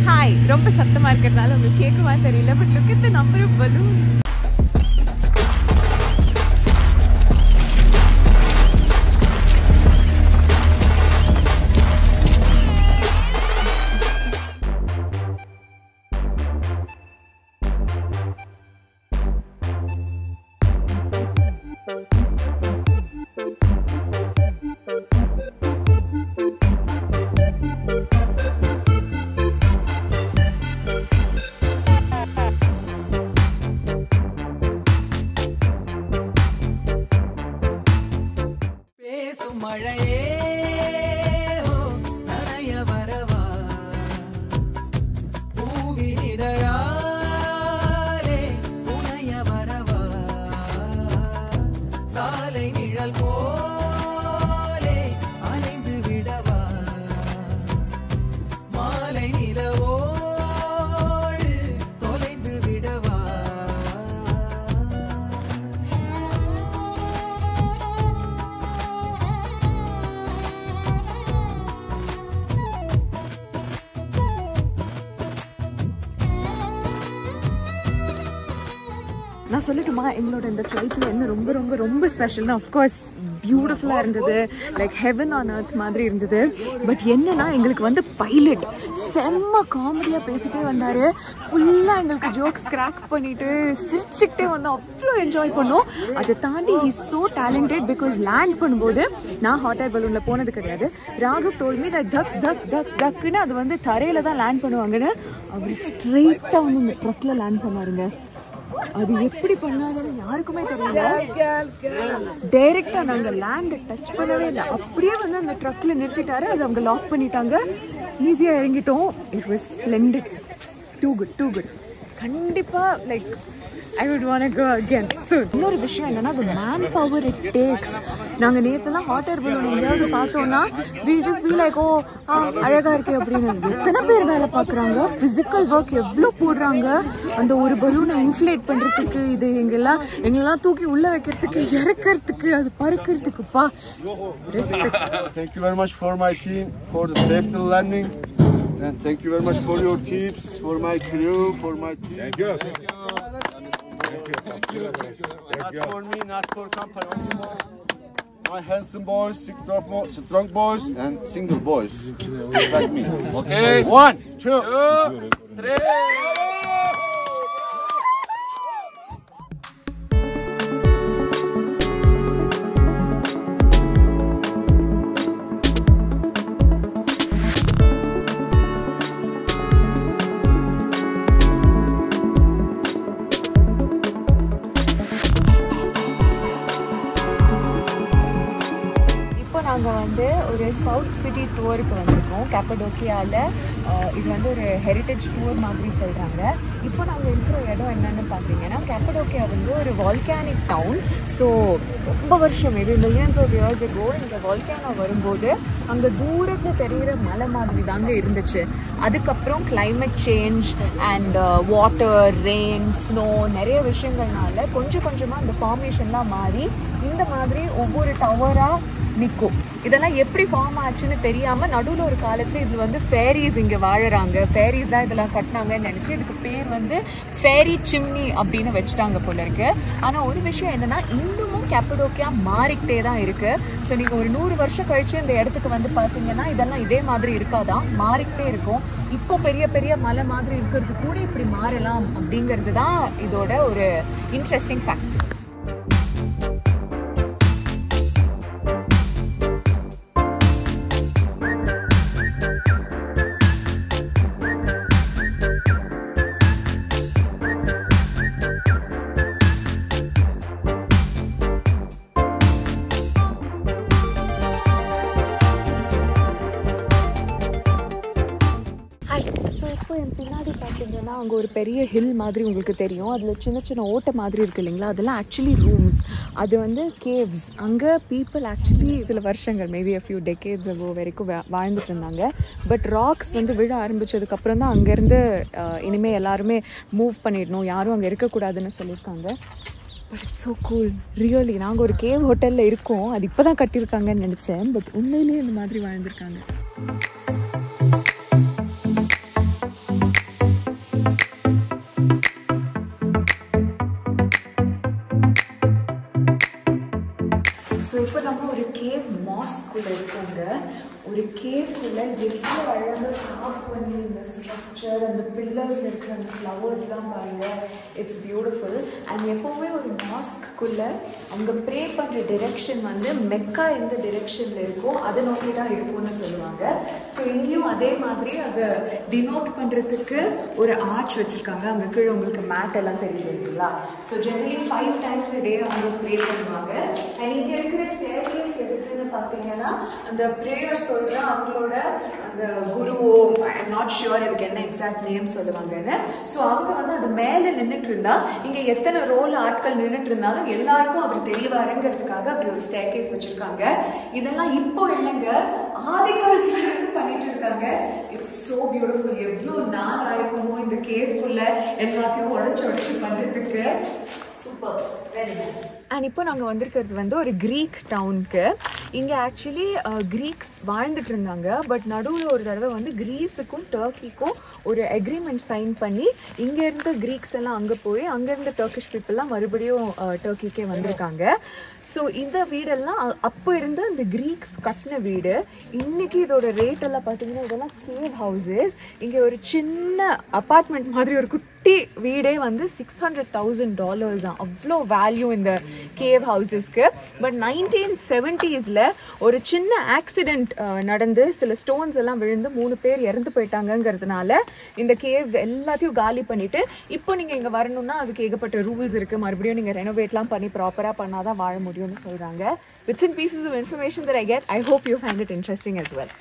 Hi ரொம்ப சத்தமா இருக்கிறதுனால உங்களுக்கு கேட்குமா தெரியல but look at the number of balloons பேசும் மழையே ஓ, நனைய வரவா பூவின் இதழாலே புனைய வரவா சாலை நிழல் போலே அலைந்து விடவா மாலை நிலவோடு தொலைந்து விடவா நான் சொல்லட்டுமா எங்களோட இந்த ஃப்ளைட்டில் என்ன ரொம்ப ரொம்ப ரொம்ப ஸ்பெஷல்னா அஃப்கோர்ஸ் பியூட்டிஃபுல்லாக இருந்தது லைக் ஹெவன் ஆன் earth மாதிரி இருந்தது பட் என்னன்னா எங்களுக்கு வந்து பைலட் செம்ம காமெடியாக பேசிட்டே வந்தார் ஃபுல்லாக எங்களுக்கு ஜோக்ஸ் கிராக் பண்ணிட்டு சிரிச்சுக்கிட்டே வந்தோம் அவ்வளோ என்ஜாய் பண்ணோம் அதை தாண்டி his so talented because land பண்ணும்போது நான் ஹாட் ஏர் பலூனில் போனது கிடையாது ராகவ் டோல்மி தக் தக் தக் தக் தக்குன்னு அது வந்து தரையில் தான் லேண்ட் பண்ணுவாங்கன்னு அவர் ஸ்ட்ரெயிட்டாக வந்து இந்த ட்ரக்கில் லேண்ட் பண்ணாருங்க அது எப்படி பண்ணாங்கன்னு யாருக்குமே தெரியல டைரக்டா நாங்க லேண்ட் டச் பண்ணவே இல்லை அப்படியே வந்து அந்த ட்ரக்ல நிறுத்திட்டாரு அது அவங்க லாக் பண்ணிட்டாங்க ஈஸியா இறங்கிட்டோம் it was splendid too good too good கண்டிப்பா like I would want go again இன்னொரு விஷயம் என்னன்னா the man power it takes நாங்கள் நேற்றுலாம் ஹாட் ஏர் பலூன் எங்கேயாவது பார்த்தோம்னா will just be like oh ah அழகா இருக்கே அப்படின்னு எத்தனை பேர் வேலை பார்க்குறாங்க ஃபிசிக்கல் ஒர்க் எவ்வளோ போடுறாங்க அந்த ஒரு பலூனை இன்ஃப்ளேட் பண்ணுறதுக்கு இது எங்கெல்லாம் எங்கெல்லாம் தூக்கி உள்ள வைக்கிறதுக்கு இறக்கிறதுக்கு அது பறக்கிறதுக்குப்பா respect Thank you very much for my team for the safety landing. And thank you very much for your tips, for my crew, for my team. Thank you. Not for me, not for company. only for My handsome boys, strong bo- strong boys, and single boys. Like me. Okay. One, two, three. இப்போ நாங்கள் வந்து ஒரு south city டூருக்கு வந்திருக்கோம் கேப்படோக்கியாவில் இது வந்து ஒரு heritage tour மாதிரி சொல்கிறாங்க இப்போ நாங்கள் இருக்கிற இடம் என்னன்னு பார்த்தீங்கன்னா கேப்படோக்கியா வந்து ஒரு வால்கானிக் டவுன் ஸோ ரொம்ப வருஷம் maybe millions of years ago இந்த வால்கானோ வரும்போது அங்கே தூரத்தில் தெரிகிற மலை மாதிரி தாங்க இருந்துச்சு அதுக்கப்புறம் climate change and water rain snow நிறைய விஷயங்கள்னால கொஞ்சம் கொஞ்சமாக அந்த ஃபார்மேஷன்லாம் மாறி இந்த மாதிரி ஒவ்வொரு டவராக நிற்கும் இதெல்லாம் எப்படி ஃபார்ம் ஆச்சுன்னு தெரியாமல் நடுவில் ஒரு காலத்தில் இது வந்து ஃபேரிஸ் இங்கே வாழுறாங்க ஃபேரிஸ் தான் இதெல்லாம் கட்டினாங்கன்னு நினச்சி இதுக்கு பேர் வந்து ஃபேரி சிம்னி அப்படின்னு வச்சுட்டாங்க போல இருக்கு ஆனால் ஒரு விஷயம் என்னன்னா இன்னமும் கேப்படோக்கியா மாறிக்கிட்டே தான் இருக்கு ஸோ நீங்கள் ஒரு நூறு வருஷம் கழிச்சு இந்த இடத்துக்கு வந்து பார்த்தீங்கன்னா இதெல்லாம் இதே மாதிரி இருக்காதான் மாறிக்கிட்டே இருக்கும் இப்போ பெரிய பெரிய மலை மாதிரி இருக்கிறது கூட இப்படி மாறலாம் அப்படிங்கிறது தான் இதோட ஒரு இன்ட்ரெஸ்டிங் ஃபேக்ட் ஹாய் ஸோ இப்போ என் பின்னாடி பார்த்தீங்கன்னா அங்கே ஒரு பெரிய ஹில் மாதிரி உங்களுக்கு தெரியும் அதில் சின்ன சின்ன ஓட்டை மாதிரி இருக்கு இல்லைங்களா அதெல்லாம் ஆக்சுவலி ரூம்ஸ் அது வந்து கேவ்ஸ் அங்கே பீப்புள் ஆக்சுவலி சில வருஷங்கள் maybe a few decades ago வரைக்கும் வா- வாழ்ந்துட்டு இருந்தாங்க பட் ராக்ஸ் வந்து விழ ஆரம்பிச்சதுக்கப்புறம் தான் அங்கேருந்து இனிமேல் எல்லாருமே மூவ் பண்ணிடணும் யாரும் அங்கே இருக்கக்கூடாதுன்னு சொல்லியிருக்காங்க but it's so cool really நாங்கள் ஒரு கேவ் ஹோட்டலில் இருக்கோம் அது இப்போ தான் கட்டியிருக்காங்கன்னு நினச்சேன் பட் உண்மையிலேயே இந்த மாதிரி வாழ்ந்திருக்காங்க இப்போ இருக்கோங்க ஒரு கேஃப்குள்ள எவ்வளோ அழகாக காஃப் பண்ணி இந்த ஸ்ட்ரக்சர் அந்த பில்லர்ஸில் இருக்கிற அந்த ஃப்ளவர்ஸ்லாம் பாருங்க இட்ஸ் பியூட்டிஃபுல் அண்ட் எப்போவுமே ஒரு மாஸ்க்குள்ள அவங்க ப்ரே பண்ணுற டிரெக்ஷன் வந்து மெக்கா எந்த டிரெக்ஷனில் இருக்கோ அதை நோக்கி தான் இருக்கும்னு சொல்லுவாங்க ஸோ இங்கேயும் அதே மாதிரி அதை டினோட் பண்ணுறதுக்கு ஒரு ஆர்ச் வச்சுருக்காங்க அங்கே கீழே உங்களுக்கு மேட் எல்லாம் தெரியுது இல்லைங்களா so generally five times day அவங்க ப்ரே பண்ணுவாங்க அண்ட் இங்கே இருக்கிற ஸ்டேர் கேஸ் எதுக்குன்னு பார்த்தீங்கன்னா அந்த ப்ரேயர் சொல்கிற அவங்களோட அந்த குருவோ ஐம் நாட் ஷுவர் இதுக்கு என்ன எக்ஸாக்ட் நேம் சொல்லுவாங்கன்னு ஸோ அவங்க வந்து அது மேலே நின்றுட்டு இருந்தா இங்கே எத்தனை ரோல் ஆட்கள் நின்றுட்டு இருந்தாலும் எல்லாருக்கும் அவர் தெரியவாருங்கிறதுக்காக அப்படி ஒரு ஸ்டேர் கேஸ் வச்சுருக்காங்க இதெல்லாம் இப்போ இல்லைங்க ஆதி காலத்துல இருந்து பண்ணிட்டு இருக்காங்க இட்ஸ் ஸோ பியூட்டிஃபுல் எவ்வளோ நாள் ஆயிருக்குமோ இந்த கேவ்க்குள்ள எல்லாத்தையும் உடச்சு உடச்சு பண்ணுறதுக்கு சூப்பர் வெரி நைஸ் அண்ட் இப்போ நாங்கள் வந்திருக்கிறது வந்து ஒரு க்ரீக் டவுனுக்கு இங்கே ஆக்சுவலி க்ரீக்ஸ் வாழ்ந்துட்டு இருந்தாங்க பட் நடுவில் ஒரு தடவை வந்து கிரீஸுக்கும் டர்க்கிக்கும் ஒரு அக்ரிமெண்ட் சைன் பண்ணி இங்கே இருந்த க்ரீக்ஸ் எல்லாம் அங்கே போய் அங்கே இருந்த டர்க்கிஷ் பீப்புளெலாம் மறுபடியும் டர்க்கிக்கே வந்திருக்காங்க ஸோ இந்த வீடெல்லாம் அ- அப்போ இருந்த அந்த க்ரீக்ஸ் கட்டின வீடு இன்னைக்கு இதோட ரேட் எல்லாம் பார்த்தீங்கன்னா இதெல்லாம் கேவ் ஹவுசஸ் இங்கே ஒரு சின்ன அப்பார்ட்மெண்ட் மாதிரி ஒரு குட்டி வீடே வந்து சிக்ஸ் ஹண்ட்ரட் தௌசண்ட் டாலர்ஸ் தான் அவ்வளோ வேல்யூ இந்த கேவ் ஹவுசஸ்க்கு பட் நைன்டீன் செவன்ட்டீஸில் ஒரு சின்ன ஆக்சிடெண்ட் நடந்து சில ஸ்டோன்ஸ் எல்லாம் விழுந்து மூணு பேர் இறந்து போயிட்டாங்கங்கிறதுனால இந்த கேவ் எல்லாத்தையும் காலி பண்ணிட்டு இப்போ நீங்கள் இங்கே வரணும்னா அதுக்கு ஏகப்பட்ட ரூல்ஸ் இருக்குது மறுபடியும் நீங்கள் ரெனோவேட்லாம் பண்ணி ப்ராப்பராக பண்ணால் தான் வாழ முடியும்னு சொல்கிறாங்க bits in pieces of information that I get I hope you find it interesting as well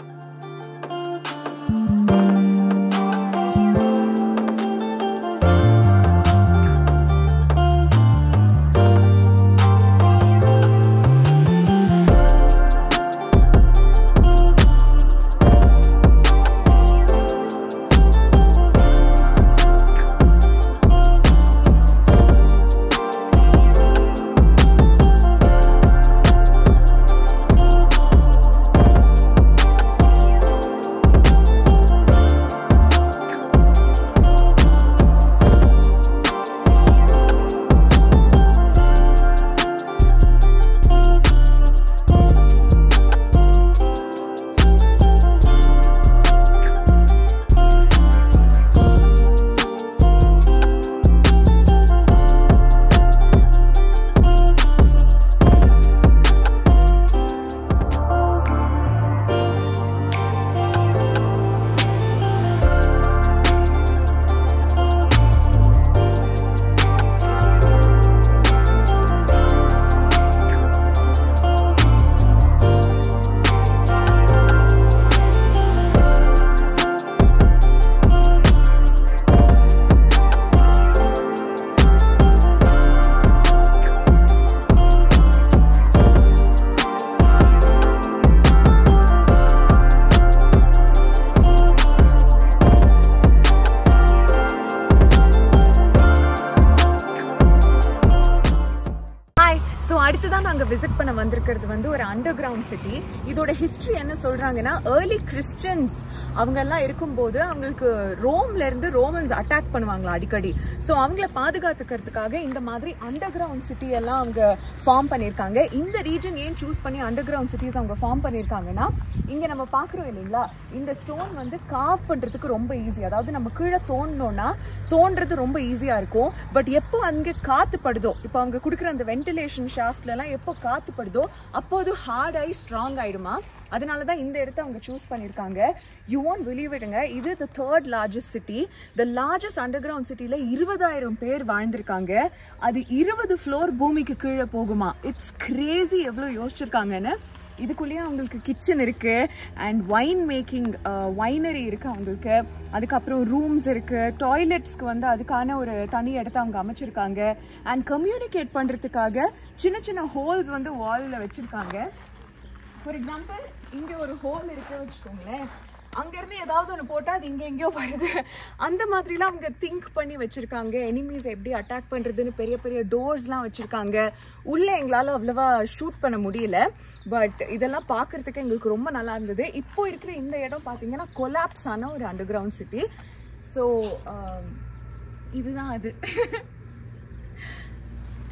hi so அடுத்ததான் நாங்கள் விசிட் பண்ண வந்திருக்கிறது வந்து ஒரு அண்டர் கிரவுண்ட் சிட்டி இதோட ஹிஸ்ட்ரி என்ன சொல்கிறாங்கன்னா ஏர்லி கிறிஸ்டியன்ஸ் அவங்கெல்லாம் இருக்கும்போது அவங்களுக்கு ரோம்ல இருந்து ரோமன்ஸ் அட்டாக் பண்ணுவாங்களா அடிக்கடி ஸோ அவங்கள பாதுகாத்துக்கிறதுக்காக இந்த மாதிரி அண்டர் கிரவுண்ட் சிட்டி எல்லாம் அவங்க ஃபார்ம் பண்ணியிருக்காங்க இந்த ரீஜன் ஏன் சூஸ் பண்ணி அண்டர் கிரவுண்ட் சிட்டிஸ் அவங்க ஃபார்ம் பண்ணியிருக்காங்கன்னா இங்கே நம்ம பார்க்குறோம் இல்லைங்களா இந்த ஸ்டோன் வந்து காவ் பண்ணுறதுக்கு ரொம்ப ஈஸி அதாவது நம்ம கீழே தோண்டினோன்னா தோன்றது ரொம்ப ஈஸியாக இருக்கும் பட் எப்போ அங்கே காற்று படுதோ இப்போ அங்கே கொடுக்குற அந்த வென்டிலேஷன் ஷாஃப்ட்லலாம் எப்போ காற்று படுதோ அப்போ அது ஹார்ட் ஆகி ஸ்ட்ராங் ஆயிடுமா அதனால தான் இந்த இடத்த அவங்க சூஸ் பண்ணியிருக்காங்க யூ ஒன்ட் பிலீவ் இட்டுங்க இது the third largest city the largest underground சிட்டியில் இருபதாயிரம் பேர் வாழ்ந்திருக்காங்க அது இருபது ஃப்ளோர் பூமிக்கு கீழே போகுமா இட்ஸ் கிரேசி எவ்வளோ யோசிச்சிருக்காங்கன்னு இதுக்குள்ளேயே அவங்களுக்கு கிச்சன் இருக்கு அண்ட் ஒயின் மேக்கிங் வைனரி இருக்கு அவங்களுக்கு அதுக்கப்புறம் ரூம்ஸ் இருக்கு டாய்லெட்ஸ்க்கு வந்து அதுக்கான ஒரு தனி இடத்த அவங்க அமைச்சிருக்காங்க அண்ட் கம்யூனிகேட் பண்றதுக்காக சின்ன சின்ன ஹோல்ஸ் வந்து வாலில் வச்சிருக்காங்க ஃபார் எக்ஸாம்பிள் இங்கே ஒரு ஹோல் இருக்கு வச்சுக்கோங்களேன் அங்கேருந்து ஏதாவது ஒன்று போட்டால் அது இங்கே எங்கேயோ வருது அந்த மாதிரிலாம் அவங்க திங்க் பண்ணி வச்சுருக்காங்க எனிமீஸ் எப்படி அட்டாக் பண்ணுறதுன்னு பெரிய பெரிய டோர்ஸ்லாம் வச்சுருக்காங்க உள்ளே எங்களால் அவ்வளோவா ஷூட் பண்ண முடியல பட் இதெல்லாம் பார்க்குறதுக்கு எங்களுக்கு ரொம்ப நல்லா இருந்தது இப்போ இருக்கிற இந்த இடம் பார்த்தீங்கன்னா கொலாப்ஸ் ஆன ஒரு அண்டர் கிரவுண்ட் சிட்டி ஸோ இதுதான் அது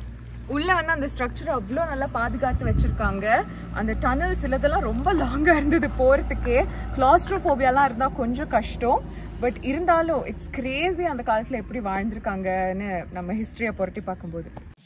உள்ள வந்து அந்த ஸ்ட்ரக்சர் அவ்வளோ நல்லா பாதுகாத்து வச்சிருக்காங்க அந்த டனல் சிலதெல்லாம் ரொம்ப லாங்காக இருந்தது போகிறதுக்கே கிளாஸ்ட்ரோஃபோபியாலாம் இருந்தால் கொஞ்சம் கஷ்டம் பட் இருந்தாலும் இட்ஸ் கிரேசி அந்த காலத்தில் எப்படி வாழ்ந்திருக்காங்கன்னு நம்ம ஹிஸ்ட்ரியை புரட்டி பார்க்கும்போது